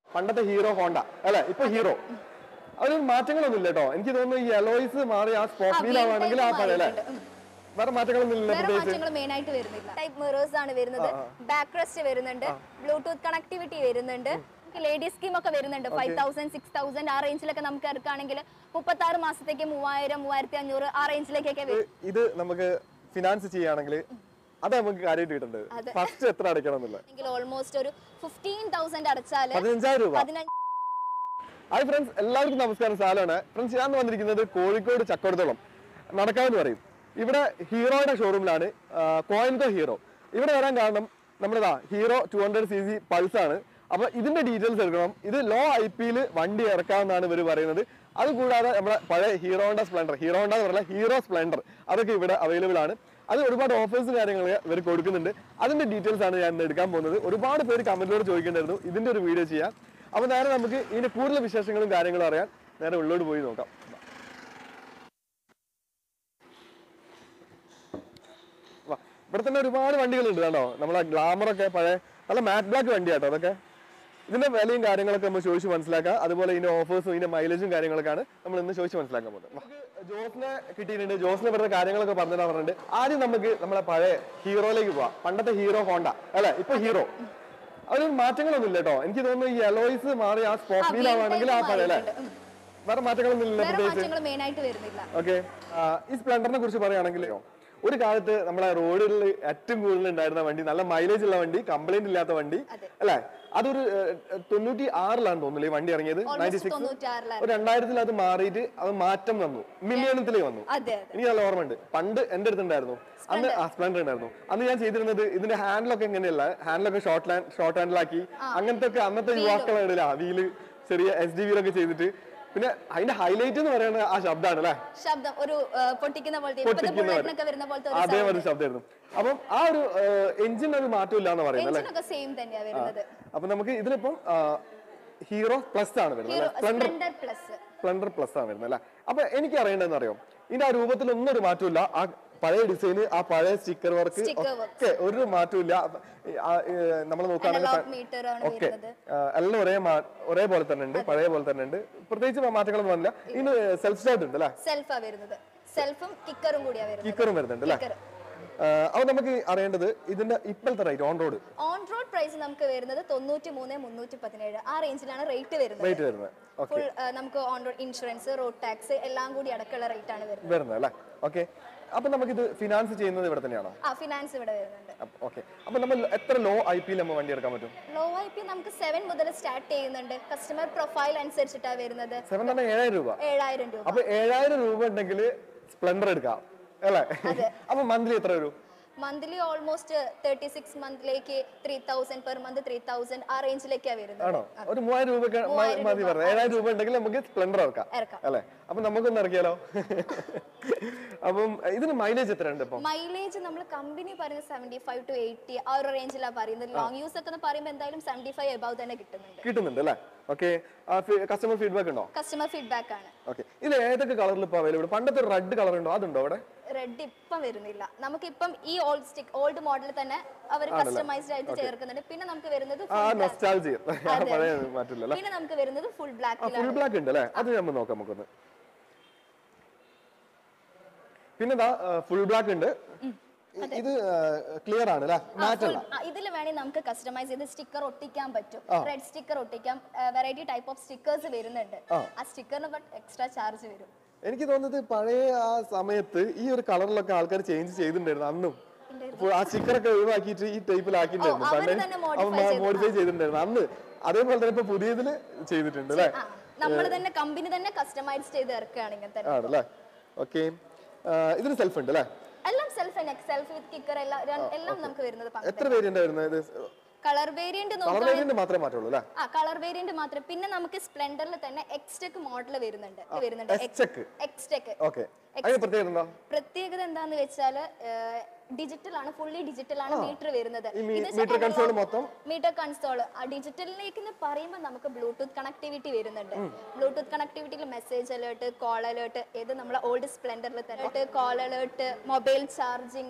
പണ്ടത്തെ hero Honda അല്ലെ ഇപ്പൊ ഹീറോ അതിൽ മാറ്റങ്ങളൊന്നും ഇല്ല കേട്ടോ എനിക്ക് തോന്നുന്നു ഈ എലോയ്സ് മാറി ആ സ്പോർട്സ് വീൽ ആവുകയാണെങ്കിൽ ആ പഴയ അല്ലേ വേറെ മാറ്റങ്ങളൊന്നും ഇല്ല വേറെ പ്രത്യേകിച്ച് മാറ്റങ്ങൾ മെയിൻ ആയിട്ട് വരുന്നില്ല ടൈപ്പ് മിറേഴ്സ് ആണ് വരുന്നത് ബാക്ക് റെസ്റ്റ് വരുന്നുണ്ട് ബ്ലൂടൂത്ത് കണക്ടിവിറ്റി വരുന്നുണ്ട് ലേഡീസ് സ്കീം ഒക്കെ വരുന്നുണ്ട് ഫൈവ് തൗസൻഡ് സിക്സ് തൗസൻഡ് ആ റേഞ്ചിലൊക്കെ നമുക്ക് ഇറക്കുകയാണെങ്കിൽ മുപ്പത്തി ആറ് മാസത്തേക്ക് മൂവായിരം മൂവായിരത്തി അഞ്ഞൂറ് ആ റേഞ്ചിലേക്കൊക്കെ വരും ഇത് നമുക്ക് ഫിനാൻസ് ചെയ്യുകയാണെങ്കിൽ അത് നമുക്ക് കാര്യമായിട്ട് കിട്ടേണ്ടത് അതെ. ഫസ്റ്റ് എത്ര അടയ്ക്കണം എന്നുള്ളത് എങ്കിൽ ഓൾമോസ്റ്റ് ഒരു ഫിഫ്റ്റീൻ തൗസൻഡ് അടച്ചാല് പതിനഞ്ചായിരം രൂപ പതിനഞ്ച് ഹായ് ഫ്രണ്ട്സ് എല്ലാവർക്കും നമസ്കാരം സാലാണ് ഫ്രണ്ട്സ് ഞാൻ വന്നിരിക്കുന്നത് കോഴിക്കോട് ചക്കോടത്തോളം നടക്കാമെന്ന് പറയും ഇവിടെ ഹീറോയുടെ ഷോറൂമിലാണ് കോയിൻകോ ഹീറോ ഇവിടെ വരാൻ കാരണം നമ്മുടെതാ Hero two hundred C C Pulse ആണ് അപ്പൊ ഇതിന്റെ ഡീറ്റെയിൽസ് എടുക്കണം ഇത് ലോ ഐ പിയിൽ വണ്ടി ഇറക്കാമെന്നാണ് ഇവർ പറയുന്നത് അതുകൂടാതെ നമ്മുടെ പഴയ ഹീറോണ്ട സ്പ്ലെൻഡർ ഹീറോണ്ട എന്ന് പറഞ്ഞാൽ ഹീറോ സ്പ്ലെൻഡർ അതൊക്കെ ഇവിടെ അവൈലബിൾ ആണ് അത് ഒരുപാട് ഓഫേഴ്സ് കാര്യങ്ങൾ ഇവർ കൊടുക്കുന്നുണ്ട് അതിന്റെ ഡീറ്റെയിൽസ് ആണ് ഞാൻ ഇന്ന് എടുക്കാൻ പോകുന്നത് ഒരുപാട് പേര് കമന്റിലൂടെ ചോദിക്കേണ്ടായിരുന്നു ഇതിന്റെ ഒരു വീഡിയോ ചെയ്യാം അപ്പൊ നേരെ നമുക്ക് ഇതിന്റെ കൂടുതൽ വിശേഷങ്ങളും കാര്യങ്ങളും അറിയാൻ നേരെ ഉള്ളോട്ട് പോയി നോക്കാം വാ. ഇവിടെ തന്നെ ഒരുപാട് വണ്ടികളുണ്ട് കേട്ടോ നമ്മളെ ഗ്ലാമറൊക്കെ പഴയ നല്ല മാറ്റ് ബ്ലാക്ക് വണ്ടിയാട്ടോ അതൊക്കെ ഇതിന്റെ വിലയും കാര്യങ്ങളൊക്കെ നമ്മൾ ചോദിച്ച് മനസ്സിലാക്കാം അതുപോലെ ഇതിന്റെ ഓഫേഴ്സും ഇതിന്റെ മൈലേജും കാര്യങ്ങളൊക്കെയാണ് നമ്മൾ ഇന്ന് ചോദിച്ച് മനസ്സിലാക്കാൻ പോകുന്നത് നമുക്ക് ജോസിനെ കിട്ടിയിട്ടുണ്ട് ജോസിനെ ഇവിടുത്തെ കാര്യങ്ങളൊക്കെ പറഞ്ഞു പറഞ്ഞിട്ടുണ്ട് ആദ്യം നമുക്ക് നമ്മളെ പഴയ ഹീറോയിലേക്ക് പോവാം പണ്ടത്തെ ഹീറോ ഹോണ്ട അല്ലെ ഇപ്പൊ ഹീറോ അതിൽ മാറ്റങ്ങളൊന്നും ഇല്ല കേട്ടോ എനിക്ക് തോന്നുന്നു ഈ എലോയ്സ് മാറി ആ സ്പോർട്സ് വീൽ ആവുകയാണെങ്കിൽ ആ പഴയ അല്ലേ വേറെ മാറ്റങ്ങളൊന്നും ഇല്ല വേറെ പ്രത്യേകിച്ച് മാറ്റങ്ങൾ മെയിൻ ആയിട്ട് വരുന്നില്ല ഓക്കെ ഈ സ്പ്ലെൻഡറിനെ കുറിച്ച് പറയുകയാണെങ്കിൽ ഒരു കാലത്ത് നമ്മളെ റോഡിൽ ഏറ്റവും കൂടുതൽ ഉണ്ടായിരുന്ന വണ്ടി നല്ല മൈലേജ് ഉള്ള വണ്ടി കംപ്ലൈന്റ് ഇല്ലാത്ത വണ്ടി അല്ലെ അതൊരു ഏഹ്, തൊണ്ണൂറ്റി ആറിലാണ് തോന്നുന്നു ഈ വണ്ടി ഇറങ്ങിയത് നയൻറ്റി ഓൾമോസ്റ്റ് സിക്സ് തൊണ്ണൂറ്റാറിലാണ് ഒരു രണ്ടായിരത്തിൽ അത് മാറിയിട്ട് അത് മാറ്റം വന്നു മില്യണത്തിലേക്ക് വന്നു അതെ അതെ എനിക്ക് നല്ല ഓർമ്മയുണ്ട് പണ്ട് എന്റെ അടുത്ത് ഉണ്ടായിരുന്നു അന്ന് ആ സ്പ്ലെൻഡർ ഉണ്ടായിരുന്നു അന്ന് ഞാൻ ചെയ്തിരുന്നത് ഇതിന്റെ ഹാൻഡിലൊക്കെ എങ്ങനെയല്ല ഹാൻഡിലൊക്കെ ഷോർട്ട് ലാൻഡ് ഷോർട്ട് ഹാൻഡിലാക്കി അങ്ങനത്തെ ഒക്കെ അന്നത്തെ യുവാക്കളെ ഇടയിലാ വീല് ചെറിയ എസ് ഡി വീലൊക്കെ ചെയ്തിട്ട് പിന്നെ അതിന്റെ ഹൈലൈറ്റ് എന്ന് പറയുന്നത് ആ ശബ്ദമാണ് അല്ലേ ശബ്ദം ഒരു ആ, പൊട്ടിക്കുന്ന പോലത്തെ ഇപ്പോഴത്തെ പൊട്ടിക്കുന്നവർ. ബുള്ളറ്റിനൊക്കെ വരുന്ന പോലത്തെ ഒരു അതേമാതിരി ശബ്ദമായിരുന്നു അപ്പം ആ ഒരു എഞ്ചിൻ ഒരു മാറ്റമില്ല എന്ന് പറയുന്നത് അല്ലേ എഞ്ചിനൊക്കെ സെയിം തന്നെയാ വരുന്നത് അപ്പൊ നമുക്ക് ഇതിലിപ്പം ഹീറോ പ്ലസ് ആണ് വരുന്നത് അല്ലേ Splendor Splendor plus Splendor plus ആണ് വരുന്നത് അല്ലേ അപ്പൊ എനിക്ക് അറിയേണ്ടതെന്ന് അറിയോ ഇതിന്റെ ആ രൂപത്തിലൊന്നും ഒരു മാറ്റമില്ല ആ പഴയ ഡിസൈന് ആ പഴയ സ്റ്റിക്കർ വർക്ക് Sticker work. ഒക്കെ ഒരു മാറ്റമില്ല നമ്മൾ നോക്കുകയാണെങ്കിൽ അനലോഗ് മീറ്റർ ആണ് ഒക്കെ വരുന്നത് എല്ലാം ഒരേ മാ- ഒരേപോലെ തന്നെ ഉണ്ട് പഴയ പോലെ തന്നെ ഉണ്ട് പ്രത്യേകിച്ച് മാറ്റങ്ങളൊന്നും വന്നില്ല ഇതിന് സെൽഫ് സ്റ്റാർട്ട് ഉണ്ട് അല്ലേ സെൽഫാ വരുന്നത് സെൽഫും കിക്കറും കൂടിയാ വരുന്നത് കിക്കറും വരുന്നുണ്ട് അല്ലേ കിക്കർ അപ്പൊ നമുക്ക് അറിയേണ്ടത് ഇതിന്റെ ഇപ്പോഴത്തെ rate on road on road price നമുക്ക് വരുന്നത് തൊണ്ണൂറ്റി മൂന്ന് മുന്നൂറ്റി പതിനേഴ് ആ റേഞ്ചിലാണ് റേറ്റ് വരുന്നത് റേറ്റ് വരുന്നത് ഓക്കെ ഫുൾ നമുക്ക് on road insurance road tax എല്ലാം കൂടി അടക്കമുള്ള റേറ്റ് ആണ് വരുന്നത് വരുന്നത് അല്ലേ ഓക്കെ അപ്പൊ നമുക്കിത് ഫിനാൻസ് ചെയ്യുന്നത് ഇവിടെ തന്നെയാണോ ആ ഫിനാൻസ് ഇവിടെ വരുന്നുണ്ട് ഓക്കെ അപ്പൊ നമ്മൾ എത്ര ലോ ഐ പിയിൽ നമ്മൾ വണ്ടി എടുക്കാൻ പറ്റും ലോ ഐ പി നമുക്ക് സെവൻ മുതൽ സ്റ്റാർട്ട് ചെയ്യുന്നുണ്ട് കസ്റ്റമർ പ്രൊഫൈൽ അനുസരിച്ചിട്ടാണ് വരുന്നത് സെവൻ തന്നെ ഏഴായിരം രൂപ ഏഴായിരം രൂപ അപ്പൊ ഏഴായിരം രൂപ ഉണ്ടെങ്കിൽ സ്പ്ലെൻഡർ എടുക്കാം അല്ലേ അപ്പൊ മന്ത്ലി എത്ര വരും മന്ത്ലി ഓൾമോസ്റ്റ് തേർട്ടി സിക്സ് മന്തിലേക്ക് three thousand per month three thousand ആ റേഞ്ചിലേക്കാണ് വരുന്നത് ആണോ ഒരു മൂവായിരം രൂപ മതി പറഞ്ഞത് ഏഴായിരം രൂപ ഉണ്ടെങ്കിൽ നമുക്ക് സ്പ്ലെൻഡർ ഇറക്കാം ഇറക്കാം അല്ലേ അപ്പൊ നമുക്കൊന്ന് ഇറക്കിയാലോ അപ്പം ഇതിന് മൈലേജ് എത്ര ഉണ്ട് ഇപ്പം മൈലേജ് നമ്മൾ കമ്പനി പറയുന്നത് സെവന്റി ഫൈവ് ടു എയ്റ്റി ആ ഒരു റേഞ്ചിലാണ് പറയുന്നത് ലോങ് യൂസ് ഒക്കെ എന്ന് പറയുമ്പോൾ എന്തായാലും സെവന്റി ഫൈവ് എബവ് തന്നെ കിട്ടുന്നുണ്ട് കിട്ടുന്നുണ്ട് അല്ലേ ഓക്കെ കസ്റ്റമർ ഫീഡ്ബാക്ക് ഉണ്ടോ കസ്റ്റമർ ഫീഡ്ബാക്ക് ആണ് ഓക്കെ ഇത് ഏതൊക്കെ കളറിൽ ഇപ്പൊ അവൈലബിൾ പണ്ടത്തെ റെഡ് കളർ ഉണ്ടോ അതുണ്ടോ അവിടെ റെഡ് ഇപ്പം വരുന്നില്ല നമുക്കിപ്പം ഈ ഓൾഡ് സ്റ്റിക് ഓൾഡ് മോഡൽ തന്നെ അവർ കസ്റ്റമൈസ്ഡ് ആയിട്ട് ചേർക്കുന്നുണ്ട് പിന്നെ നമുക്ക് വരുന്നത് ആ full black. നൊസ്റ്റാൾജി പഴയ മാറ്റില്ല അല്ലേ പിന്നെ നമുക്ക് വരുന്നത് ഫുൾ ബ്ലാക്കിലാണ് ഫുൾ ബ്ലാക്ക് ഉണ്ട് അല്ലേ അത് നമ്മൾ നോക്കാം നമുക്കൊന്ന് പിന്നെ ഫുൾ ബ്ലാക്ക് ഉണ്ട് ഇത് ക്ലിയർ ആണ് അല്ലേ മാറ്റ് അല്ല ഇതിൽ വേണമെങ്കിൽ നമുക്ക് കസ്റ്റമൈസ് ചെയ്ത് സ്റ്റിക്കർ ഒട്ടിക്കാൻ പറ്റും റെഡ് സ്റ്റിക്കർ ഒട്ടിക്കാം വെറൈറ്റി ടൈപ്പ് ഓഫ് സ്റ്റിക്കേഴ്സ് വരുന്നുണ്ട് ആ സ്റ്റിക്കറിന് ബട്ട് എക്സ്ട്രാ ചാർജ് വരും എനിക്ക് തോന്നുന്നത് പഴയ ആ സമയത്ത് ഈ ഒരു കളറിലൊക്കെ ആൾക്കാർ ചേഞ്ച് ചെയ്തിട്ടുണ്ടായിരുന്നു അന്നും ഇപ്പോൾ ആ സ്റ്റിക്കറൊക്കെ ഒഴിവാക്കിയിട്ട് ഈ ടൈപ്പിലാക്കിയിട്ടുണ്ടായിരുന്നു ഓ, അവര് പണ്ട് തന്നെ modify മോഡിഫൈ ചെയ്തിട്ടുണ്ടായിരുന്നു അന്ന് അതേപോലെ തന്നെ ഇപ്പൊ പുതിയതില് ചെയ്തിട്ടുണ്ട് അല്ലേ ആ നമ്മൾ തന്നെ കമ്പനി തന്നെ കസ്റ്റമൈസ് ചെയ്ത് ഇറക്കുകയാണെങ്കിൽ തന്നെ ആണല്ലേ ഓക്കെ ഇതിന് സെൽഫ് ഉണ്ട് അല്ലേ എല്ലാം സെൽഫ് സെൽഫ് വിത്ത് കിക്കർ എല്ലാം രണ്ട്- എല്ലാം നമുക്ക് വരുന്നത് എത്ര വേരിയന്റ് വരുന്നത് കളർ വേരിയന്റ് കളർ നോക്കുകയാണെങ്കിൽ വേരിയന്റ് മാത്രമേ മാറ്റുള്ളൂ അല്ലേ ആ കളർ വേരിയന്റ് മാത്രം പിന്നെ നമുക്ക് സ്പ്ലെൻഡറിൽ തന്നെ എക്സ്റ്റെക് മോഡൽ വരുന്നുണ്ട് വരുന്നുണ്ട് ചെക്ക് എക്സ്റ്റെക് ഓക്കെ അതിന് പ്രത്യേകത എന്താ പ്രത്യേകത എന്താന്ന് വെച്ചാല് ഡിജിറ്റൽ ആണ് ഫുള്ളി ഡിജിറ്റൽ ആണ് മീറ്റർ വരുന്നത് ഈ മീറ്റർ കൺസോൾ മൊത്തം മീറ്റർ കൺസോൾ ആ ഡിജിറ്റലിലേക്ക് എന്ന് പറയുമ്പോൾ നമുക്ക് ബ്ലൂടൂത്ത് കണക്ടിവിറ്റി വരുന്നുണ്ട് ബ്ലൂടൂത്ത് കണക്ടിവിറ്റിയിൽ മെസ്സേജ് അലേർട്ട് കോൾ അലേർട്ട് ഏത് നമ്മളെ ഓൾഡ് സ്പ്ലെൻഡറിൽ തന്നെ കോൾ അലേർട്ട് മൊബൈൽ ചാർജിങ്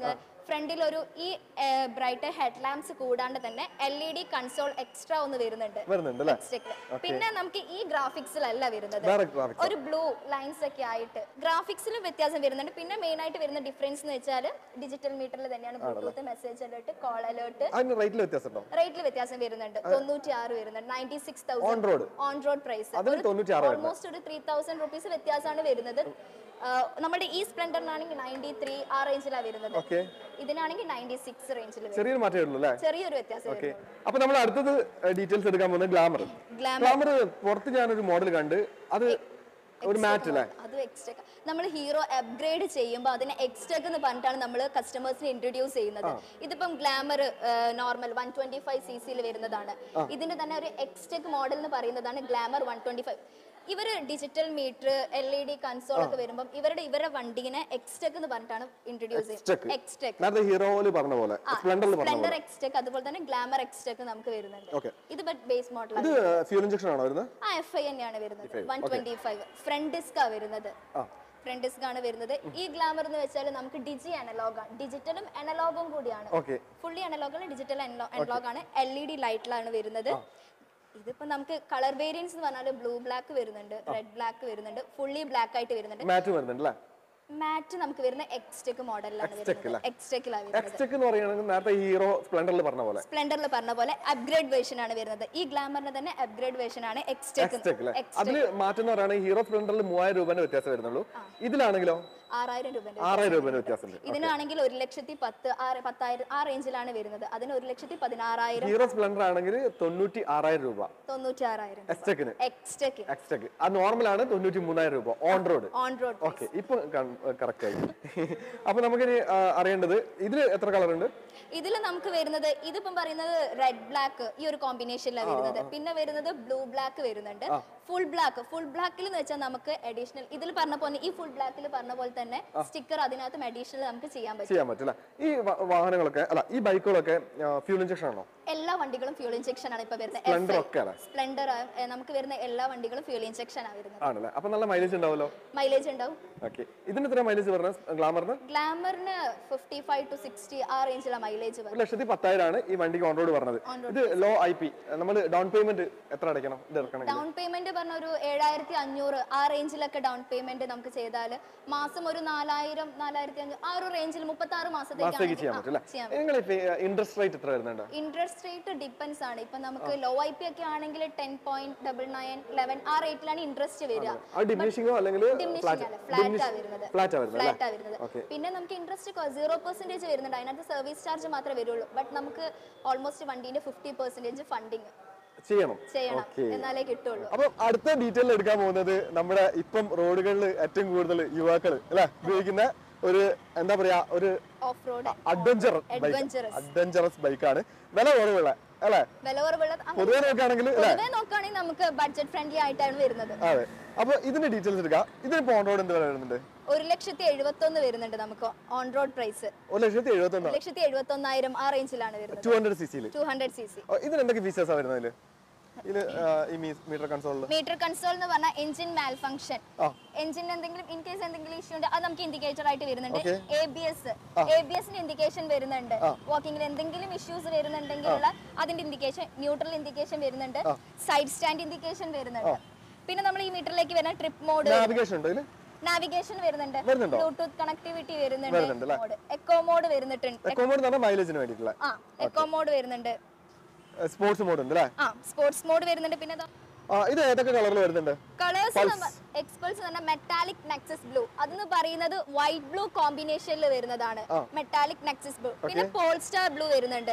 ഫ്രണ്ടിൽ ഒരു ഈ ബ്രൈറ്റ് ഹെഡ് ലാമ്പ്സ് കൂടാണ്ട് തന്നെ L E D console extra ഒന്ന് വരുന്നുണ്ട് വരുന്നുണ്ട് അല്ലേ Stick ല്. പിന്നെ നമുക്ക് ഈ ഗ്രാഫിക്സിലല്ല വരുന്നത് വേറെ ഗ്രാഫിക്സ് ഒരു ബ്ലൂ ലൈൻസ് ഒക്കെ ആയിട്ട് ഗ്രാഫിക്സിലും വ്യത്യാസം വരുന്നുണ്ട് പിന്നെ മെയിൻ ആയിട്ട് വരുന്ന ഡിഫറൻസ് എന്ന് വെച്ചാൽ ഡിജിറ്റൽ മീറ്ററിൽ തന്നെയാണ് Bluetooth message alert call alert അതിന് റേറ്റിൽ വ്യത്യാസം ഉണ്ടോ റേറ്റിൽ വ്യത്യാസം വരുന്നുണ്ട് തൊണ്ണൂറ്റി ആറ് വരുന്നുണ്ട് ninety six on thousand road on road price അതിന് തൊണ്ണൂറ്റി ആറ് ഓൾമോസ്റ്റ് ഒരു ത്രീ തൗസൻഡ് റുപ്പീസ് വ്യത്യാസമാണ് വരുന്നത് ആ, നമ്മുടെ ഈ സ്പ്ലെൻഡറിനാണെങ്കിൽ നയൻറ്റി ത്രീ ആ റേഞ്ചിലാണ് വരുന്നത് ഓക്കെ ഇതിനാണെങ്കിൽ നയൻറ്റി സിക്സ് റേഞ്ചിൽ വരും ചെറിയൊരു മാറ്റമേ ഉള്ളൂ അല്ലേ ചെറിയൊരു വ്യത്യാസം ഓക്കെ അപ്പൊ നമ്മൾ അടുത്തത് ഡീറ്റെയിൽസ് എടുക്കാൻ പോകുന്നത് ഗ്ലാമർ ഗ്ലാമർ ഗ്ലാമർ പുറത്ത് ഞാനൊരു മോഡൽ കണ്ട് അത് ഒരു മാറ്റ് അല്ലേ അത് എക്സ്ട്രാ നമ്മൾ ഹീറോ അപ്ഗ്രേഡ് ചെയ്യുമ്പോൾ അതിനെ എക്സ്ട്രാക്ക് എന്ന് പറഞ്ഞിട്ടാണ് നമ്മൾ കസ്റ്റമേഴ്സിന് ഇൻട്രൊഡ്യൂസ് ചെയ്യുന്നത് ഇതിപ്പം Glamour normal one twenty five C സിയിൽ വരുന്നതാണ് ഇതിന്റെ തന്നെ ഒരു എക്സ്ട്രാക്ക് മോഡൽ എന്ന് പറയുന്നതാണ് ഗ്ലാമർ വൺ ട്വന്റി ഫൈവ് ഇവര് digital meter L E D console ഒക്കെ വരുമ്പോൾ ഇവരുടെ ഇവരുടെ വണ്ടിനെ എക്സ്ട്രാക്ക് എന്ന് പറഞ്ഞിട്ടാണ് ഇൻട്രൊഡ്യൂസ് Extec. ചെയ്യുന്നത് എക്സ്ട്രാക്ക് നേരത്തെ ഹീറോയില് പറഞ്ഞ പോലെ സ്പ്ലെൻഡറിൽ പറഞ്ഞ സ്പ്ലെൻഡർ എക്സ്ട്രാക്ക് അതുപോലെ തന്നെ ഗ്ലാമർ എക്സ്ട്രാക്ക് നമുക്ക് വരുന്നുണ്ട് ഓക്കെ ഇത് ബട്ട് ബേസ് മോഡലാണ് ഇത് ഫ്യൂൽ ഇഞ്ചക്ഷൻ ആണോ വരുന്നത് ആ എഫ് ഐ തന്നെയാണ് വരുന്നത് one twenty five front disc ആ വരുന്നത് ആ ഫ്രണ്ട് ഡിസ്ക് ആണ് വരുന്നത് ഈ ഗ്ലാമർ എന്ന് വെച്ചാൽ നമുക്ക് ഡിജി അനലോഗ് ആണ് ഡിജിറ്റലും അനലോഗും കൂടിയാണ് okay fully analog digital analog ആണ് എൽ ഇ ഡി ലൈറ്റിലാണ് വരുന്നത് ഇതിപ്പോ നമുക്ക് കളർ വേരിയൻസ് എന്ന് പറഞ്ഞാൽ ബ്ലൂ ബ്ലാക്ക് വരുന്നുണ്ട് റെഡ് ബ്ലാക്ക് വരുന്നുണ്ട് ഫുള്ളി ബ്ലാക്ക് ആയിട്ട് വരുന്നുണ്ട് മാറ്റ് വരുന്നുണ്ട് അല്ലേ മാറ്റ് നമുക്ക് വരുന്ന എക്സ്റ്റെക്ക് മോഡലിലാണ് വരുന്നത് എക്സ്റ്റെക്കിലാണ് വരുന്നത് എക്സ്റ്റെക്ക് എന്ന് പറയുകയാണെങ്കിൽ നേരത്തെ ഹീറോ സ്പ്ലെൻഡറിൽ പറഞ്ഞ പോലെ സ്പ്ലെൻഡറിൽ പറഞ്ഞ പോലെ അപ്ഗ്രേഡ് വേർഷൻ ആണ് വരുന്നത് ഈ ഗ്ലാമറിന് തന്നെ അപ്ഗ്രേഡ് വേർഷൻ ആണ് എക്സ്റ്റെക്ക് എക്സ്റ്റെക്ക് അല്ലേ അതില് മാറ്റം എന്ന് പറയുകയാണെങ്കിൽ ഹീറോ സ്പ്ലെൻഡറിൽ മൂവായിരം രൂപന്റെ വ്യത്യാസം വരുന്നുള്ളൂ ഇതിലാണെങ്കിലോ ആറായിരം രൂപ ആറായിരം രൂപന്റെ വ്യത്യാസമുണ്ട് ഇതിനാണെങ്കിൽ ഒരു ലക്ഷത്തി പത്ത് ആറ് പത്തായിരം ആ റേഞ്ചിലാണ് വരുന്നത് അതിന് ഒരു ലക്ഷത്തി പതിനാറായിരം ഹീറോ സ്പ്ലെൻഡർ ആണെങ്കിൽ തൊണ്ണൂറ്റി ആറായിരം രൂപ തൊണ്ണൂറ്റി ആറായിരം എക്സ്റ്റെക്കിന് എക്സ്റ്റെക്ക് എക്സ്റ്റെക്ക് അത് നോർമലാണ് തൊണ്ണൂറ്റി മൂന്നായിരം രൂപ on road on road okay ഇപ്പൊ കറക്റ്റ് ആയി അപ്പൊ നമുക്കിനി ആ, അറിയേണ്ടത് ഇതില് എത്ര കളർ ഉണ്ട് ഇതിൽ നമുക്ക് വരുന്നത് ഇതിപ്പം പറയുന്നത് റെഡ് ബ്ലാക്ക് ഈ ഒരു കോമ്പിനേഷനിലാണ് വരുന്നത് പിന്നെ വരുന്നത് ബ്ലൂ ബ്ലാക്ക് വരുന്നുണ്ട് ഫുൾ ബ്ലാക്ക് ഫുൾ ബ്ലാക്കിൽ എന്ന് വെച്ചാൽ നമുക്ക് അഡീഷണൽ ഇതിൽ പറഞ്ഞ പോലെ ഈ ഫുൾ ബ്ലാക്കിൽ പറഞ്ഞ പോലെ തന്നെ സ്റ്റിക്കർ അതിനകത്തും അഡീഷണൽ നമുക്ക് ചെയ്യാൻ പറ്റും ചെയ്യാൻ പറ്റില്ല ഈ വ- വാഹനങ്ങളൊക്കെ അല്ല ഈ ബൈക്കുകളൊക്കെ ഫ്യൂൽ ഇഞ്ചക്ഷൻ ആണോ എല്ലാ വണ്ടികളും ഫ്യൂൾ ഇഞ്ചക്ഷൻ ആണ് ഇപ്പൊ വരുന്നത് സ്പ്ലെൻഡർ ഒക്കെ അല്ലേ സ്പ്ലെൻഡർ നമുക്ക് വരുന്ന എല്ലാ വണ്ടികളും ഫ്യൂൾ ഇഞ്ചക്ഷൻ ആണ് വരുന്നത് ആണല്ലേ അപ്പൊ നല്ല മൈലേജ് ഉണ്ടാവല്ലോ മൈലേജ് ഉണ്ടാവും ഓക്കെ ഇതിന് എത്ര മൈലേജ് പറഞ്ഞ ഗ്ലാമറിന് ഗ്ലാമറിന് ഫിഫ്റ്റി ഫൈവ് ടു സിക്സ്റ്റി ആ റേഞ്ചിലാണ് മൈലേജ് ഒരു വരും ലക്ഷത്തി പത്തായിരം ആണ് ഈ വണ്ടിക്ക് ഓൺ റോഡ് പറഞ്ഞത് ഇത് ലോ ഐ പി നമ്മൾ ഡൗൺ പേയ്മെന്റ് എത്ര അടയ്ക്കണം ഇത് ഇറക്കണമെങ്കിൽ ഡൗൺ പേയ്മെന്റ് പറഞ്ഞ ഒരു ഏഴായിരത്തി അഞ്ഞൂറ് ആ റേഞ്ചിലൊക്കെ ഡൗൺ പേയ്മെന്റ് നമുക്ക് ചെയ്താൽ മാസം ഒരു നാലായിരം നാലായിരത്തി അഞ്ഞൂറ് ആ ഒരു റേഞ്ചിൽ മുപ്പത്തി ആറ് മാസത്തേക്ക് ചെയ്യാൻ പറ്റും ചെയ്യാം അല്ലേ നിങ്ങൾ ഇൻട്രസ്റ്റ് റേറ്റ് എത്ര വരുന്നുണ്ട് ഇൻട്രസ്റ്റ് റേറ്റ് ഡിപ്പെൻസ് ആണ് ഇപ്പൊ നമുക്ക് ലോ ഐ പി ഒക്കെ ആണെങ്കിൽ ten point double nine eleven ആ റേറ്റിലാണ് ഇൻട്രസ്റ്റ് വരിക ആ ഡിമിനിഷിങ്ങോ അല്ലെങ്കിൽ ഡിമിനിഷിംഗ് അല്ല ഫ്ലാറ്റ് ആ വരുന്നത് ഫ്ലാറ്റ് ആ വരുന്നത് ഫ്ലാറ്റ് ആ വരുന്നത് Okay. പിന്നെ നമുക്ക് ഇൻട്രസ്റ്റ് സീറോ പെർസെന്റേജ് വരുന്നുണ്ട് അതിനകത്ത് സർവീസ് ചാർജ് മാത്രമേ വരുള്ളൂ ബട്ട് നമുക്ക് ഓൾമോസ്റ്റ് വണ്ടീന്റെ ഫിഫ്റ്റി പെർസെന്റേജ് ഫണ്ടിങ് ചെയ്യണം ചെയ്യണം ഓക്കെ എന്നാലേ കിട്ടുള്ളൂ അപ്പൊ അടുത്ത ഡീറ്റെയിൽ എടുക്കാൻ പോകുന്നത് നമ്മുടെ ഇപ്പം റോഡുകളിൽ ഏറ്റവും കൂടുതൽ യുവാക്കൾ അല്ലെ ഉപയോഗിക്കുന്ന ഒരു എന്താ പറയാ ഒരു off road adventure bike Adventurous. Adventurous ബൈക്കാണ് വില കുറവുള്ള അല്ലെ വില കുറവുള്ളത് അങ്ങനെ പൊതുവെ നോക്കുകയാണെങ്കിൽ അല്ലെ പൊതുവെ നോക്കുകയാണെങ്കിൽ നമുക്ക് ബഡ്ജറ്റ് ഫ്രണ്ട്ലി ആയിട്ടാണ് വരുന്നത് അതെ അപ്പൊ ഇതിന്റെ ഡീറ്റെയിൽസ് എടുക്കാം ഇതിന് ഓൺ റോഡ് എന്ത് വില വരുന്നുണ്ട് ഒരു ലക്ഷത്തി എഴുപത്തി ഒന്ന് വരുന്നുണ്ട് നമുക്ക് ഓൺ റോഡ് പ്രൈസ് ഒരു ലക്ഷത്തി എഴുപത്തി ഒരു ലക്ഷത്തി എഴുപത്തി ഒന്നായിരം ആ റേഞ്ചിലാണ് വരുന്നത് ടു ഹൺഡ്രഡ് സി സിയിൽ ടു ഹൺഡ്രഡ് സി സി ഇതിന് എന്തൊക്കെ ഫീച്ചേഴ്സാണ് വരുന്നത് ഇതില് ഇതില് ആ, ഈ മീറ്റർ കൺസോളിൽ മീറ്റർ കൺസോൾ എന്ന് പറഞ്ഞാൽ എഞ്ചിൻ മാൽ ഫംഗ്ഷൻ ആ. എഞ്ചിൻ എന്തെങ്കിലും ഇൻ കേസ് എന്തെങ്കിലും ഇഷ്യൂ ഉണ്ട് അത് നമുക്ക് ഇൻഡിക്കേറ്റർ ആയിട്ട് വരുന്നുണ്ട് Okay. A B S A B എസിന്റെ ഇൻഡിക്കേഷൻ വരുന്നുണ്ട് വാക്കിംഗിൽ എന്തെങ്കിലും ഇഷ്യൂസ് വരുന്നുണ്ടെങ്കിലുള്ള അതിന്റെ ഇൻഡിക്കേഷൻ ന്യൂട്രൽ ഇൻഡിക്കേഷൻ വരുന്നുണ്ട് സൈഡ് സ്റ്റാൻഡ് ഇൻഡിക്കേഷൻ വരുന്നുണ്ട് പിന്നെ നമ്മൾ ഈ മീറ്ററിലേക്ക് വരുന്ന ട്രിപ്പ് മോഡ് നാവിഗേഷൻ ഉണ്ടോ ഇതില് നാവിഗേഷൻ വരുന്നുണ്ട് വരുന്നുണ്ടോ? ബ്ലൂടൂത്ത് കണക്ടിവിറ്റി വരുന്നുണ്ട് വരുന്നുണ്ട് അല്ലേ? മോഡ് എക്കോ മോഡ് വരുന്നുണ്ട് എക്കോമോഡ് എന്ന് പറഞ്ഞാൽ മൈലേജിന് വേണ്ടിയിട്ടുള്ള ആ എക്കോ മോഡ് വരുന്നുണ്ട് സ്പോർട്സ് മോഡ് ഉണ്ട് അല്ലേ ആ സ്പോർട്സ് മോഡ് വരുന്നുണ്ട് പിന്നെ ആ, ഇത് ഏതൊക്കെ കളറിൽ വരുന്നുണ്ട് കളേഴ്സ് എക്സ്പൾസ് തന്നെ മെറ്റാലിക് നെക്സസ് ബ്ലൂ അതെന്ന് പറയുന്നത് വൈറ്റ് ബ്ലൂ കോമ്പിനേഷനിൽ വരുന്നതാണ് മെറ്റാലിക് നെക്സസ് ബ്ലൂ പിന്നെ പോൾസ്റ്റാർ ബ്ലൂ വരുന്നുണ്ട്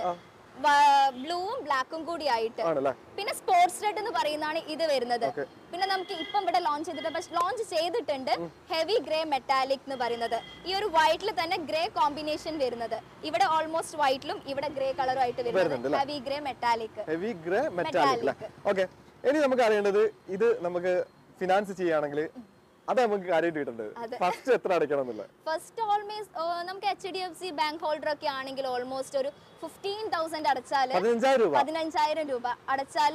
ബ്ലൂവും ബ്ലാക്കും കൂടി ആയിട്ട് ആണല്ലേ പിന്നെ സ്പോർട്സ് റെഡ് എന്ന് പറയുന്നതാണ് ഇത് വരുന്നത് പിന്നെ നമുക്ക് ഇപ്പം ഇവിടെ ലോഞ്ച് ചെയ്തിട്ട് പക്ഷെ ലോഞ്ച് ചെയ്തിട്ടുണ്ട് ഹെവി ഗ്രേ മെറ്റാലിക് എന്ന് പറയുന്നത് ഈ ഒരു വൈറ്റിൽ തന്നെ ഗ്രേ കോമ്പിനേഷൻ വരുന്നത് ഇവിടെ ഓൾമോസ്റ്റ് വൈറ്റിലും ഇവിടെ ഗ്രേ കളറും ആയിട്ട് വരുന്നത് heavy grey metallic heavy grey metallic അല്ലേ ഓക്കെ ഇനി നമുക്ക് അറിയേണ്ടത് ഇത് നമുക്ക് ഫിനാൻസ് ചെയ്യുകയാണെങ്കിൽ അത് നമുക്ക് കാര്യമായിട്ട് കിട്ടേണ്ടത് ഫസ്റ്റ് എത്ര അടയ്ക്കണം എന്നുള്ളത് ഫസ്റ്റ് ഓൾമോസ്റ്റ് നമുക്ക് H D F C bank holder ഒക്കെ ആണെങ്കിൽ ഓൾമോസ്റ്റ് ഒരു ഫിഫ്റ്റീൻ തൗസൻഡ് അടച്ചാൽ പതിനഞ്ചായിരം രൂപ പതിനഞ്ചായിരം രൂപ അടച്ചാൽ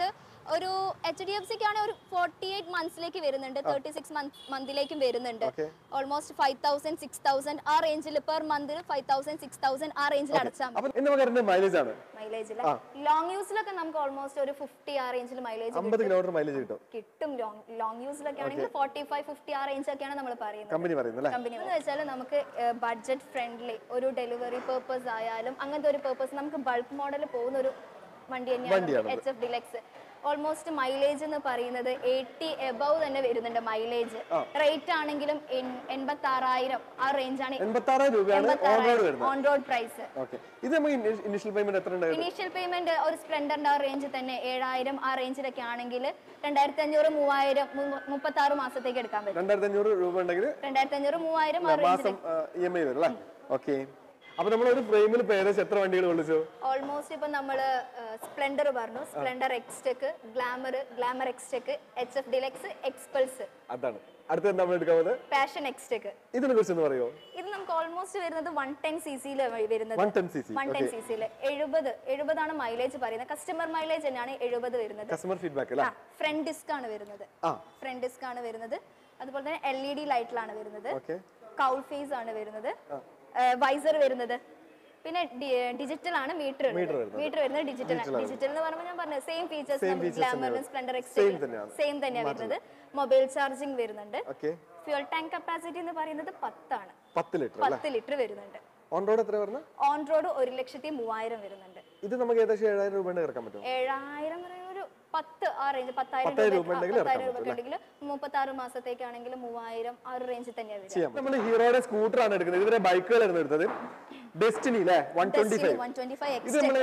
ഒരു എച്ച് ഡി എഫ് സിക്ക് ആണെങ്കിൽ ഒരു ഫോർട്ടി എയ്റ്റ് മന്ത്സിലേക്ക് വരുന്നുണ്ട് തേർട്ടി സിക്സ് മന്തിലേക്കും വരുന്നുണ്ട് Okay. Almost five thousand six thousand ആ റേഞ്ചിൽ പെർ മന്തിൽ ഫൈവ് തൗസൻഡ് സിക്സ് തൗസൻഡ് ആ റേഞ്ചിൽ അടച്ചാൽ മതി അപ്പൊ ഇന്ന് പകരം മൈലേജ് ആണ് മൈലേജിൽ ലോങ് യൂസിലൊക്കെ നമുക്ക് ഓൾമോസ്റ്റ് ഒരു ഫിഫ്റ്റി ആ റേഞ്ചിൽ മൈലേജ് അമ്പത് കിലോമീറ്റർ മൈലേജ് കിട്ടും കിട്ടും ലോങ് ലോങ് യൂസിലൊക്കെ ആണെങ്കിൽ ഫോർട്ടി ഫൈവ് ഫിഫ്റ്റി ആ റേഞ്ച് ഒക്കെയാണ് നമ്മൾ പറയുന്നത് കമ്പനി പറയുന്നത് അല്ലേ കമ്പനി എന്ന് വെച്ചാൽ നമുക്ക് ബഡ്ജറ്റ് ഫ്രണ്ട്ലി ഒരു ഡെലിവറി പേർപ്പസ് ആയാലും അങ്ങനത്തെ ഒരു പേർപ്പസ് നമുക്ക് ബൾക്ക് മോഡൽ പോകുന്ന ഒരു വണ്ടി തന്നെയാണ് വണ്ടിയാണത്. H F Deluxe almost mileage എന്ന് പറയുന്നത് എയ്റ്റി എബവ് തന്നെ വരുന്നുണ്ട് മൈലേജ് റേറ്റ് ആണെങ്കിലും എൺപത്തി ആറായിരം ആ റേഞ്ചാണ് എൺപത്തി ആറായിരം രൂപയാണ് ഓൺ റോഡ് വരുന്നത് ഓൺ റോഡ് പ്രൈസ് ഓക്കെ ഇത് നമുക്ക് ഇനിഷ്യൽ പേയ്മെന്റ് എത്ര ഉണ്ടായിരുന്നു ഇനീഷ്യൽ പേയ്മെന്റ് ഒരു സ്പ്ലെൻഡറിന്റെ ആ റേഞ്ച് തന്നെ ഏഴായിരം ആ റേഞ്ചിലൊക്കെ ആണെങ്കിൽ രണ്ടായിരത്തി അഞ്ഞൂറ് മൂവായിരം മുപ്പത്തി ആറ് മാസത്തേക്ക് എടുക്കാൻ പറ്റും രണ്ടായിരത്തി അഞ്ഞൂറ് രൂപ ഉണ്ടെങ്കിൽ രണ്ടായിരത്തി അഞ്ഞൂറ് മൂവായിരം ആ റേഞ്ചിൽ മാസം ഇ എം ഐ വരും അല്ലേ ഓക്കെ അപ്പൊ നമ്മൾ ഒരു ഫ്രെയിമിൽ ഇപ്പൊ ഏകദേശം എത്ര വണ്ടികൾ വിളിച്ചു ഓൾമോസ്റ്റ് ഇപ്പൊ നമ്മള് സ്പ്ലെൻഡർ പറഞ്ഞു Splendor Xtec Glamour Glamour Xtec H F Deluxe Xpulse അതാണ് അടുത്ത എന്താ നമ്മൾ എടുക്കാൻ പോകുന്നത് പാഷൻ എക്സ്റ്റെക്ക് ഇതിനെ കുറിച്ച് ഒന്ന് പറയുമോ ഇത് നമുക്ക് ഓൾമോസ്റ്റ് വരുന്നത് വൺ ടെൻ സി സിയിൽ വരുന്നത് one ten C C one ten C സിയിൽ എഴുപത് എഴുപതാണ് മൈലേജ് പറയുന്നത് കസ്റ്റമർ മൈലേജ് തന്നെയാണ് എഴുപത് വരുന്നത് കസ്റ്റമർ ഫീഡ്ബാക്ക് അല്ലേ ഫ്രണ്ട് ഡിസ്ക് ആണ് വരുന്നത് ആ ഫ്രണ്ട് ഡിസ്ക് ആണ് വരുന്നത് അതുപോലെ തന്നെ എൽ ഇ ഡി ലൈറ്റിലാണ് വരുന്നത് ഓക്കെ കൗൾ ഫേസ് ആണ് വരുന്നത് വൈസർ വരുന്നത് പിന്നെ ഡിജിറ്റൽ ആണ് മീറ്റർ വരുന്നത്. മീറ്റർ വരുന്നത് ഡിജിറ്റൽ ആണ് ഡിജിറ്റൽ എന്ന് പറയുമ്പോൾ ഞാൻ പറഞ്ഞത് സെയിം ഫീച്ചേഴ്സ് features ഗ്ലാമറിനും സ്പ്ലെൻഡർ Same തന്നെയാണ്. സെയിം തന്നെയാണ് വരുന്നത് മൊബൈൽ ചാർജിങ് വരുന്നുണ്ട് ഓക്കെ ഫ്യൂൽ ടാങ്ക് കപ്പാസിറ്റി എന്ന് പറയുന്നത് പത്താണ് പത്ത് ലിറ്റർ അല്ലേ പത്ത് ലിറ്റർ വരുന്നുണ്ട് ഓൺ റോഡ് എത്ര വരുന്നത് ഓൺ റോഡ് ഒരു ലക്ഷത്തി മൂവായിരം വരുന്നുണ്ട് ഇത് നമുക്ക് ഏകദേശം ഏഴായിരം രൂപ ഇറക്കാൻ പറ്റും ഏഴായിരം പറയുന്ന ഒരു പത്ത് ആ റേഞ്ച് പത്തായിരം പത്തായിരം രൂപ രൂപ ഉണ്ടെങ്കിൽ പത്തായിരം രൂപ ഉണ്ടെങ്കിൽ മുപ്പത്തി ആറ് മാസത്തേക്കാണെങ്കിൽ മൂവായിരം ആ ഒരു റേഞ്ചിൽ തന്നെയാണ് വരിക ചെയ്യാം നമ്മൾ ഹീറോയുടെ സ്കൂട്ടർ ആണ് എടുക്കുന്നത് ഇതുവരെ ബൈക്കുകളായിരുന്നു എടുത്തത് ഡെസ്റ്റിനി അല്ലേ one twenty five one twenty five ഇത് നമ്മൾ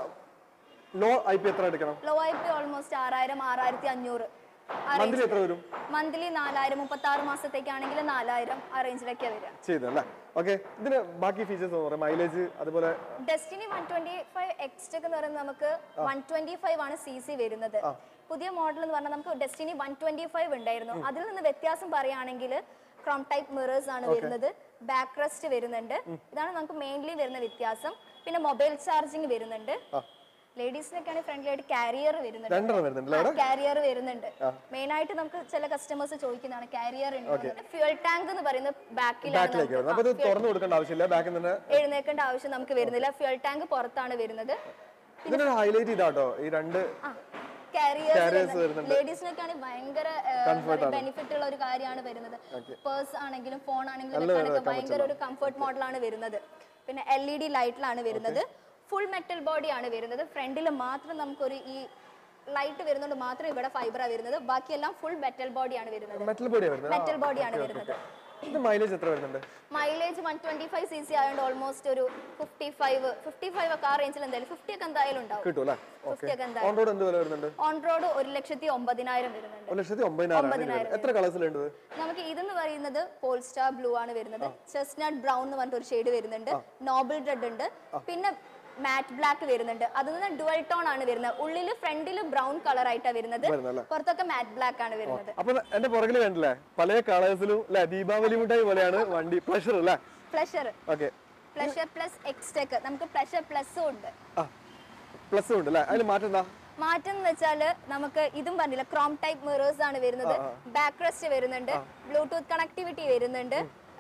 ലോ ഐ പി എത്ര എടുക്കണം ലോ ഐ പി ഓൾമോസ്റ്റ് ആറായിരം ആറായിരത്തി അഞ്ഞൂറ് മന്ത്ലി എത്ര വരും മന്ത്ലി നാലായിരം മുപ്പത്തി ആറ് മാസത്തേക്കാണെങ്കിൽ നാലായിരം ആ റേഞ്ചിലൊക്കെയാണ് വരിക ചെയ്തല്ലേ ഓക്കെ ഇതിന് ബാക്കി ഫീച്ചേഴ്സ് എന്ന് പറയാം മൈലേജ് അതുപോലെ Destini one twenty five Xtec എന്ന് പറയുന്നത് നമുക്ക് വൺ ട്വന്റി ഫൈവ് ആണ് സി സി വരുന്നത് പുതിയ മോഡൽ എന്ന് പറഞ്ഞാൽ നമുക്ക് ഡെസ്റ്റിനി വൺ ട്വന്റി ഫൈവ് ഉണ്ടായിരുന്നു അതിൽ നിന്ന് വ്യത്യാസം പറയുകയാണെങ്കിൽ ക്രോം ടൈപ്പ് മിറേഴ്സ് ആണ് വരുന്നത് ബാക്ക് റെസ്റ്റ് വരുന്നുണ്ട് ഇതാണ് നമുക്ക് മെയിൻലി വരുന്ന വ്യത്യാസം പിന്നെ മൊബൈൽ ചാർജിങ് വരുന്നുണ്ട് ലേഡീസിനൊക്കെയാണ് ഫ്രണ്ട്ലിയായിട്ട് കാരിയർ വരുന്നുണ്ട് രണ്ടെണ്ണം വരുന്നുണ്ടല്ലേ അവിടെ കാരിയർ വരുന്നുണ്ട് മെയിൻ ആയിട്ട് നമുക്ക് ചില കസ്റ്റമേഴ്സ് ചോദിക്കുന്നതാണ് കാരിയർ ഫ്യൂൽ ടാങ്ക് എന്ന് പറയുന്നത് ബാക്കിലാണ് ബാക്കിലേക്ക് വരുന്നത് അപ്പൊ ഇത് തുറന്നു കൊടുക്കേണ്ട ആവശ്യമില്ല ബാക്കിൽ തന്നെ എഴുന്നേക്കേണ്ട ആവശ്യം നമുക്ക് വരുന്നില്ല ഫ്യൂൽ ടാങ്ക് പുറത്താണ് വരുന്നത് ഇതിനൊരു ഹൈലൈറ്റ് ഇതാട്ടോ ഈ രണ്ട് Carriers കാരിയേഴ്സ് വരുന്നുണ്ട്. ലേഡീസിനൊക്കെയാണ് ഭയങ്കര ബെനിഫിറ്റ് ഉള്ള ഒരു കാര്യമാണ് വരുന്നത് പേഴ്സ് ആണെങ്കിലും ഫോൺ ആണെങ്കിലും വെക്കാനൊക്കെ ഭയങ്കര ഒരു കംഫർട്ട് മോഡലാണ് വരുന്നത് പിന്നെ എൽ ഇ ഡി ലൈറ്റിലാണ് വരുന്നത് ഫുൾ മെറ്റൽ ബോഡിയാണ് വരുന്നത് ഫ്രണ്ടിൽ മാത്രം നമുക്കൊരു ഈ ലൈറ്റ് വരുന്നതുകൊണ്ട് മാത്രം ഇവിടെ ഫൈബറാ വരുന്നത് ബാക്കിയെല്ലാം ഫുൾ മെറ്റൽ ബോഡിയാണ് വരുന്നത് മെറ്റൽ ബോഡിയാണ് വരുന്നത് മെറ്റൽ ബോഡിയാണ് വരുന്നത് ഇത് മൈലേജ് എത്ര വരുന്നുണ്ട് mileage one twenty five C C ആയതുകൊണ്ട് ഓൾമോസ്റ്റ് ഒരു ഫിഫ്റ്റി ഫൈവ് ഫിഫ്റ്റി ഫൈവ് ഒക്കെ ആ റേഞ്ചിൽ എന്തായാലും ഫിഫ്റ്റി ഒക്കെ എന്തായാലും ഉണ്ടാവും കിട്ടും അല്ലേ ഓക്കെ ഫിഫ്റ്റി ഒക്കെ എന്തായാലും ഓൺ റോഡ് എന്ത് വില വരുന്നുണ്ട് ഓൺ റോഡ് ഒരു ലക്ഷത്തി ഒമ്പതിനായിരം വരുന്നുണ്ട് ഒരു ലക്ഷത്തി ഒമ്പതിനായിരം എത്ര കളേഴ്സിലുണ്ട് നമുക്ക് ഇതെന്ന് പറയുന്നത് പോൾസ്റ്റാർ ബ്ലൂ ആണ് വരുന്നത് ചെസ്നട്ട് ബ്രൗൺ എന്ന് പറഞ്ഞിട്ട് ഒരു ഷെയ്ഡ് വരുന്നുണ്ട് നോബിൾ റെഡ് ഉണ്ട് പിന്നെ മാറ്റ് ബ്ലാക്ക് വരുന്നുണ്ട് അതിൽ നിന്ന് ഡുവൽ ടോൺ ആണ് വരുന്നത് ഉള്ളിൽ ഫ്രണ്ടിൽ ബ്രൗൺ കളർ ആയിട്ടാണ് വരുന്നത് വരുന്നല്ലേ പുറത്തൊക്കെ മാറ്റ് ബ്ലാക്ക് ആണ് വരുന്നത് അപ്പൊ എന്റെ പുറകിൽ കണ്ടില്ലേ പല കളേഴ്സിലും അല്ലെ ദീപാവലി മിഠായി പോലെയാണ് വണ്ടി പ്ലഷർ അല്ലേ Pleasure okay Pleasure plus Xtec നമുക്ക് പ്ലഷർ പ്ലസും ഉണ്ട് ആ പ്ലസ് ഉണ്ട് അല്ലേ അതിൽ മാറ്റം എന്താ മാറ്റം എന്ന് വെച്ചാൽ നമുക്ക് ഇതും പറഞ്ഞില്ല ക്രോം ടൈപ്പ് മിറേഴ്സ് ആണ് വരുന്നത് ബാക്ക് റെസ്റ്റ് വരുന്നുണ്ട് ബ്ലൂടൂത്ത് കണക്ടിവിറ്റി വരുന്നുണ്ട്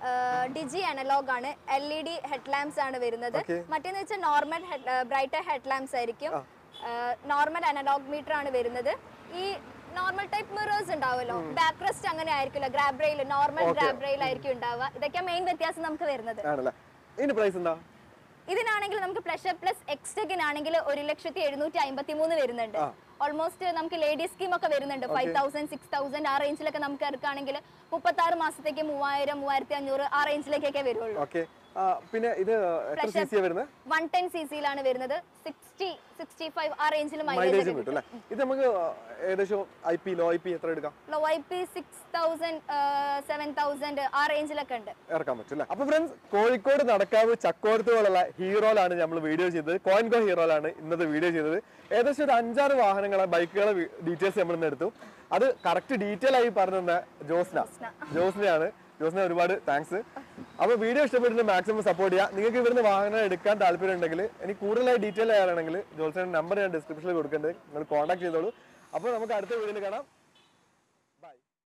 ഡിജി അനലോഗ് ആണ് L E D head lamps ആണ് വരുന്നത് Okay. മറ്റേന്ന് വെച്ചാൽ നോർമൽ ബ്രൈറ്റർ ഹെഡ് ലാംപ്സ് ആയിരിക്കും നോർമൽ അനലോഗ് മീറ്റർ ആണ് വരുന്നത് ഈ നോർമൽ ടൈപ്പ് മിറേഴ്സ് ഉണ്ടാവുമല്ലോ ബാക്ക് റെസ്റ്റ് അങ്ങനെ ആയിരിക്കില്ല grab rail normal grab rail ആയിരിക്കും ഉണ്ടാവുക ഇതൊക്കെ മെയിൻ വ്യത്യാസം നമുക്ക് വരുന്നത് ആണല്ലേ ഇതിന്റെ പ്രൈസ് എന്താ ഇതിനാണെങ്കിൽ നമുക്ക് പ്ലഷർ പ്ലസ് എക്സ്റ്റെക്കിനാണെങ്കിൽ ഒരു ലക്ഷത്തി എഴുന്നൂറ്റി അമ്പത്തി മൂന്ന് വരുന്നുണ്ട് ഓൾമോസ്റ്റ് നമുക്ക് ലേഡീസ് സ്കീം ഒക്കെ വരുന്നുണ്ട് ഫൈവ് തൗസൻഡ് സിക്സ് തൗസൻഡ് ആ റേഞ്ചിലൊക്കെ നമുക്ക് ഇറക്കുകയാണെങ്കിൽ മുപ്പത്തി ആറ് മാസത്തേക്ക് മൂവായിരം മൂവായിരത്തി അഞ്ഞൂറ് ആ റേഞ്ചിലേക്കൊക്കെ വരുള്ളൂ ഓക്കെ പിന്നെ ഇത് എത്ര സി സി വരുന്നത് വൺ ടെൻ സി സിയിലാണ് വരുന്നത് സിക്സ്റ്റി സിക്സ്റ്റി ഫൈവ് ആ റേഞ്ചിൽ മൈലേജ് മൈലേജും കിട്ടും അല്ലേ ഇത് നമുക്ക് ഏകദേശം I P low I P എത്ര എടുക്കാം low I P six thousand seven thousand ആ റേഞ്ചിലൊക്കെ ഉണ്ട് ഇറക്കാൻ പറ്റും അല്ലേ അപ്പൊ ഫ്രണ്ട്സ് കോഴിക്കോട് നടക്കാവ് ചക്കോടത്തുകളുള്ള ഹീറോയിലാണ് നമ്മൾ വീഡിയോ ചെയ്തത് കോയിൻകോ ഹീറോയിലാണ് ഇന്നത്തെ വീഡിയോ ചെയ്തത് ഏകദേശം ഒരു അഞ്ചാറ് വാഹനങ്ങളെ ബൈക്കുകളെ ഡീറ്റെയിൽസ് നമ്മൾ ഇന്ന് എടുത്തു അത് കറക്റ്റ് ഡീറ്റെയിൽ ആയി പറഞ്ഞു തന്ന ജോസ്ന ജോസ്നയാണ് ജോസ്ന ഒരുപാട് താങ്ക്സ് അപ്പൊ വീഡിയോ ഇഷ്ടപ്പെട്ടിട്ട് മാക്സിമം സപ്പോർട്ട് ചെയ്യുക നിങ്ങൾക്ക് ഇവിടുന്ന് വാഹനം എടുക്കാൻ താല്പര്യം ഉണ്ടെങ്കിൽ എനിക്ക് കൂടുതലായി ഡീറ്റെയിൽ ചെയ്യാനാണെങ്കിൽ ജോസ്നയുടെ നമ്പർ ഞാൻ ഡിസ്ക്രിപ്ഷനിൽ കൊടുക്കുന്നുണ്ട് നിങ്ങൾ കോൺടാക്ട് ചെയ്തോളൂ അപ്പോൾ നമുക്ക് അടുത്ത വീഡിയോയിൽ കാണാം